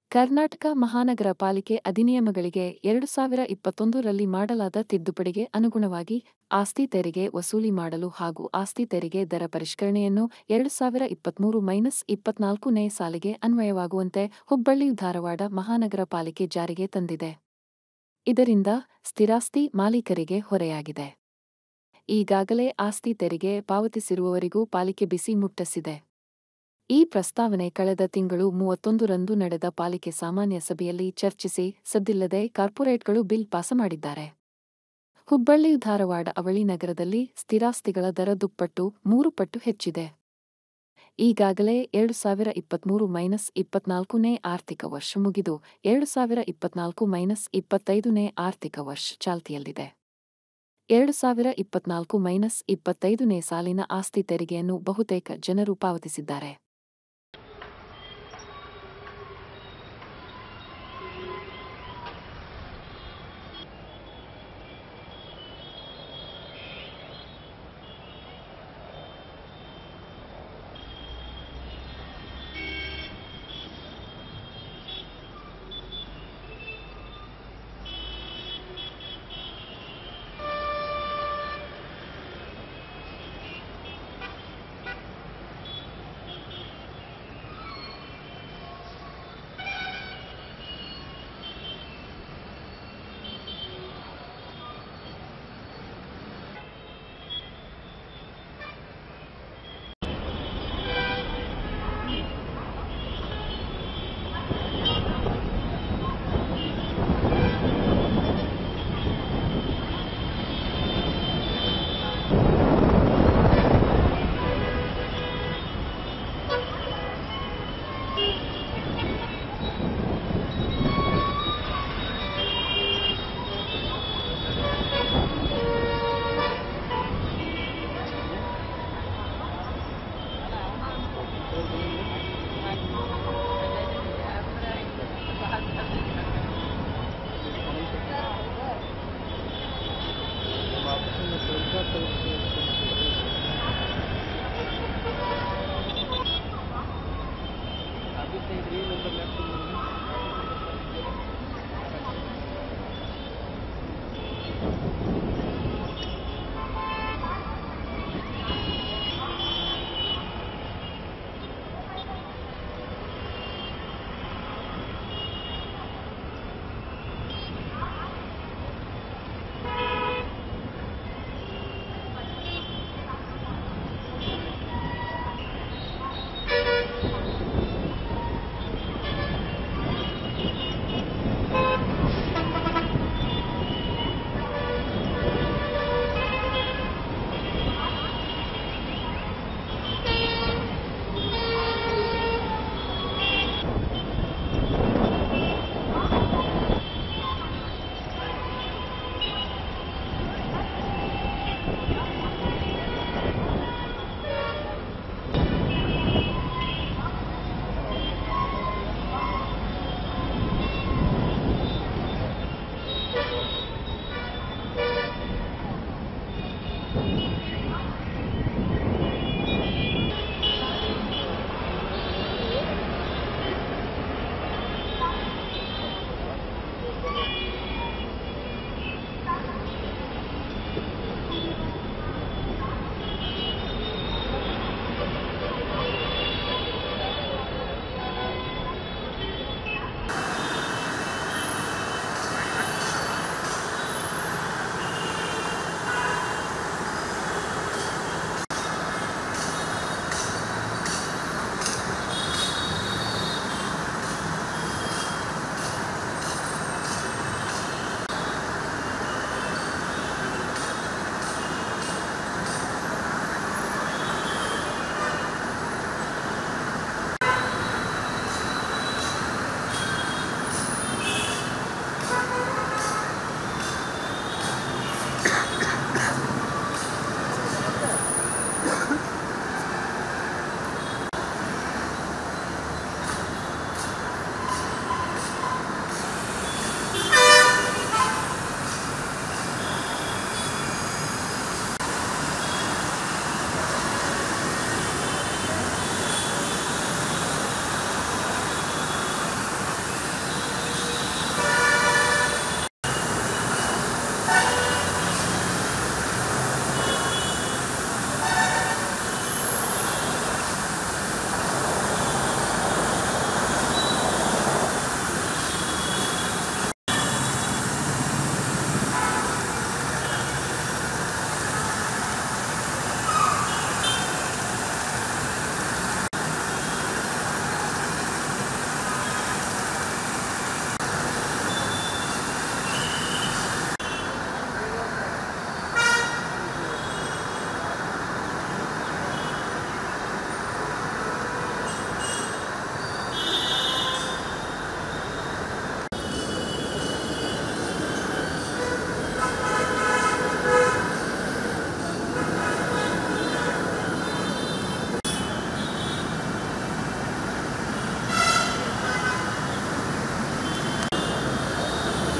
ಕರ್ನಾಟಕ ಮಹಾನಗರ ಪಾಲಿಕೆ ಅಧಿನಿಯಮಗಳಿಗೆ ಎರಡು ಸಾವಿರ ಇಪ್ಪತ್ತೊಂದರಲ್ಲಿ ಮಾಡಲಾದ ತಿದ್ದುಪಡಿಗೆ ಅನುಗುಣವಾಗಿ ಆಸ್ತಿ ತೆರಿಗೆ ವಸೂಲಿ ಮಾಡಲು ಹಾಗೂ ಆಸ್ತಿ ತೆರಿಗೆ ದರ ಪರಿಷ್ಕರಣೆಯನ್ನು ಎರಡು ಸಾವಿರ ಇಪ್ಪತ್ಮೂರು ಮೈನಸ್ ಇಪ್ಪತ್ನಾಲ್ಕನೇ ಸಾಲಿಗೆ ಅನ್ವಯವಾಗುವಂತೆ ಹುಬ್ಬಳ್ಳಿ ಧಾರವಾಡ ಮಹಾನಗರ ಪಾಲಿಕೆ ಜಾರಿಗೆ ತಂದಿದೆ ಇದರಿಂದ ಸ್ಥಿರಾಸ್ತಿ ಮಾಲೀಕರಿಗೆ ಹೊರೆಯಾಗಿದೆ ಈಗಾಗಲೇ ಆಸ್ತಿ ತೆರಿಗೆ ಪಾವತಿಸಿರುವವರಿಗೂ ಪಾಲಿಕೆ ಬಿಸಿ ಮುಟ್ಟಿಸಿದೆ ಈ ಪ್ರಸ್ತಾವನೆ ಕಳೆದ ತಿಂಗಳು ಮೂವತ್ತೊಂದರಂದು ನಡೆದ ಪಾಲಿಕೆ ಸಾಮಾನ್ಯ ಸಭೆಯಲ್ಲಿ ಚರ್ಚಿಸಿ ಸದ್ದಿಲ್ಲದೆ ಕಾರ್ಪೊರೇಟ್ಗಳು ಬಿಲ್ ಪಾಸ ಮಾಡಿದ್ದಾರೆ ಹುಬ್ಬಳ್ಳಿ ಧಾರವಾಡ ಅವಳಿ ನಗರದಲ್ಲಿ ಸ್ಥಿರಾಸ್ತಿಗಳ ದರ ದುಪ್ಪಟ್ಟು ಮೂರು ಪಟ್ಟು ಹೆಚ್ಚಿದೆ ಈಗಾಗಲೇ ಎರಡು ಸಾವಿರ ಇಪ್ಪತ್ಮೂರು ಮೈನಸ್ ಇಪ್ಪತ್ನಾಲ್ಕನೇ ಆರ್ಥಿಕ ವರ್ಷ ಮುಗಿದು ಎರಡು ಸಾವಿರ ಇಪ್ಪತ್ನಾಲ್ಕು ಮೈನಸ್ ಇಪ್ಪತ್ತೈದನೇ ಆರ್ಥಿಕ ವರ್ಷ ಚಾಲ್ತಿಯಲ್ಲಿದೆ ಎರಡು ಸಾವಿರ ಇಪ್ಪತ್ನಾಲ್ಕು ಮೈನಸ್ ಇಪ್ಪತ್ತೈದನೇ ಸಾಲಿನ ಆಸ್ತಿ ತೆರಿಗೆಯನ್ನು ಬಹುತೇಕ ಜನರು ಪಾವತಿಸಿದ್ದಾರೆ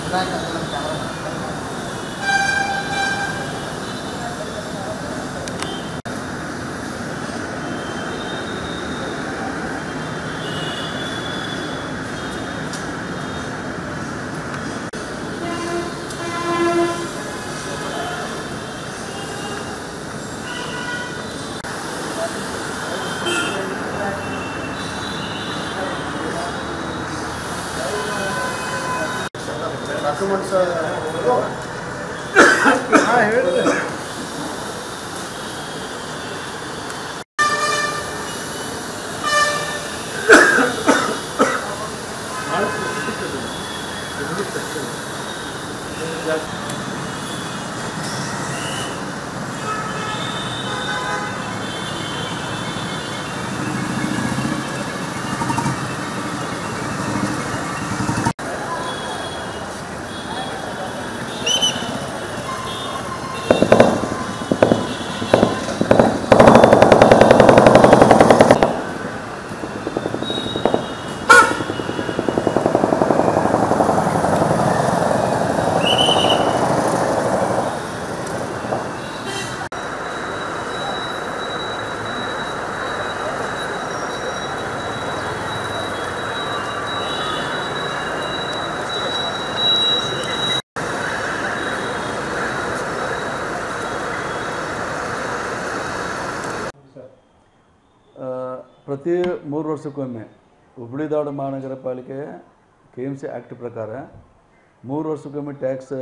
ಡಾಕ್ಯುಮೆಂಟ್ಸ್ ಹಾಂ ಹೇಳಿರಿ ಆ, ಪ್ರತಿ ಮೂರು ವರ್ಷಕ್ಕೊಮ್ಮೆ ಹುಬ್ಬಳ್ಳಿ ಧಾರವಾಡ ಮಹಾನಗರ ಪಾಲಿಕೆ ಕೆ ಎಮ್ ಸಿ ಆ್ಯಕ್ಟ್ ಪ್ರಕಾರ ಮೂರು ವರ್ಷಕ್ಕೊಮ್ಮೆ ಟ್ಯಾಕ್ಸ್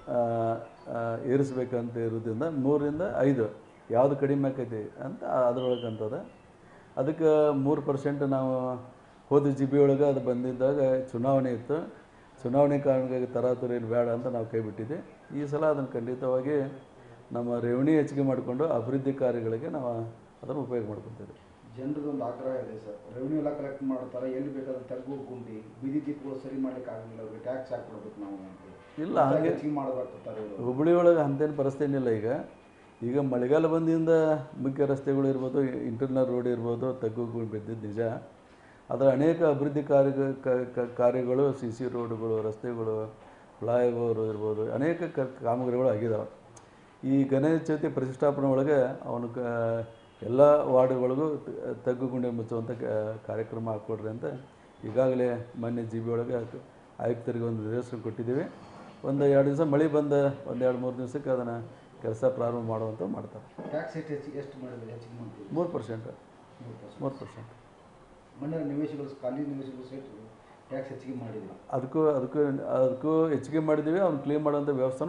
ಏರಿಸ್ಬೇಕಂತ ಇರೋದ್ರಿಂದ ಮೂರರಿಂದ ಐದು ಯಾವುದು ಕಡಿಮೆ ಆಕೈತಿ ಅಂತ ಅದರೊಳಗೆ ಅಂತದ ಅದಕ್ಕೆ ಮೂರು ಪರ್ಸೆಂಟ್ ನಾವು ಹೋದ ಜಿ ಬಿ ಒಳಗೆ ಅದು ಬಂದಿದ್ದಾಗ ಚುನಾವಣೆ ಇತ್ತು ಚುನಾವಣೆ ಕಾರಣಕ್ಕಾಗಿ ತರಾತುರಿ ಬೇಡ ಅಂತ ನಾವು ಕೈ ಬಿಟ್ಟಿದ್ದೆ ಈ ಸಲ ಅದನ್ನು ಖಂಡಿತವಾಗಿ ನಮ್ಮ ರೆವೆನ್ಯೂ ಹೆಚ್ಚಿಗೆ ಮಾಡಿಕೊಂಡು ಅಭಿವೃದ್ಧಿ ಕಾರ್ಯಗಳಿಗೆ ನಾವು ಅದನ್ನು ಉಪಯೋಗ ಮಾಡ್ಕೊತೀವಿ ಜನರದ್ದು ಒಂದು ಆಗ್ರಹ ಇದೆ ಸರ್ ರೆವಿನ್ಯೂ ಎಲ್ಲ ಕಲೆಕ್ಟ್ ಮಾಡ್ತಾರೆ ಎಲ್ಲಿ ಬೇಕಾದ್ರೆ ತಗ್ಗು ಗುಂಡಿ ಬೀದಿ ದೀಪಗಳು ಸರಿ ಮಾಡ್ಲಿಕ್ಕೆ ಆಗಲಿಲ್ಲ ಅವ್ರಿಗೆ ಟ್ಯಾಕ್ಸ್ ಹಾಕ್ಬಿಡ್ಬೇಕು ನಾವು ಅಂತ ಇಲ್ಲ, ಮತ್ತೆ ಹಾಗೆ- ಹೆಚ್ಚಿಗೆ ಮಾಡಬೇಕಂತಾರೆ ಇವರು ಹುಬ್ಬಳ್ಳಿ ಒಳಗೆ ಅಂತೇನು ಪರಿಸ್ಥಿತಿ ಏನಿಲ್ಲ ಈಗ ಈಗ ಮಳೆಗಾಲ ಬಂದಿಂದ ಮುಖ್ಯ ರಸ್ತೆಗಳು ಇರ್ಬೋದು ಇಂಟರ್ನಲ್ ರೋಡ್ ಇರ್ಬೋದು ತಗ್ಗುಗಳು ಬಿದ್ದಿದ್ದು ನಿಜ ಅದರ ಅನೇಕ ಅಭಿವೃದ್ಧಿ ಕಾರ್ಯ ಕ- ಕ- ಕಾರ್ಯಗಳು ಸಿ ಸಿ ರೋಡ್ಗಳು ರಸ್ತೆಗಳು ಫ್ಲೈಓವರ್ ಇರ್ಬೋದು ಅನೇಕ ಕ ಕಾಮಗಾರಿಗಳು ಆಗಿದಾವೆ ಈ ಗಣೇಶ ಚೌತಿ ಪ್ರತಿಷ್ಠಾಪನೆ ಒಳಗೆ ಅವನು ಕ ಎಲ್ಲ ವಾರ್ಡ್ಗಳಿಗೂ ತ- ತಗ್ಗು ಗುಂಡಿ ಮುಚ್ಚುವಂಥ ಕ- ಕಾರ್ಯಕ್ರಮ ಹಾಕ್ಕೊಡ್ರಿ ಅಂತ ಈಗಾಗಲೇ ಮೊನ್ನೆ ಜಿ ಬಿ ಒಳಗೆ ಆಯುಕ್ತರಿಗೆ ಒಂದು ನಿರ್ದೇಶನ ಕೊಟ್ಟಿದ್ದೀವಿ ಒಂದು ಎರಡು ದಿವಸ ಮಳೆ ಬಂದ ಒಂದು ಎರಡು ಮೂರು ದಿವಸಕ್ಕೆ ಅದನ್ನು ಕೆಲಸ ಪ್ರಾರಂಭ ಮಾಡುವಂಥ ಮಾಡ್ತಾರೆ ಟ್ಯಾಕ್ಸ್ ಎಷ್ಟು ಹೆಚ್ಚಿಗೆ ಎಷ್ಟು ಮಾಡಿದ್ರೆ ಹೆಚ್ಚಿಗೆ ಮಾಡ್ತೀವಿ ಮೂರು ಪರ್ಸೆಂಟ್ ಮೂರು ಪರ್ಸೆಂಟ್ ಮೂರು ಪರ್ಸೆಂಟ್ ಮಣ್ಣಿನ ನಿವೇಶಗಳು ಖಾಲಿ ನಿವೇಶಗಳು ಸಹಿತ ಟ್ಯಾಕ್ಸ್ ಹೆಚ್ಚಿಗೆ ಮಾಡಿದ್ರು ಅದಕ್ಕೂ ಅದಕ್ಕೂ ಅದಕ್ಕೂ ಹೆಚ್ಚಿಗೆ ಮಾಡಿದ್ದೀವಿ ಅವ್ನು ಕ್ಲೀನ್ ಮಾಡೋಂಥ ವ್ಯವಸ್ಥೆ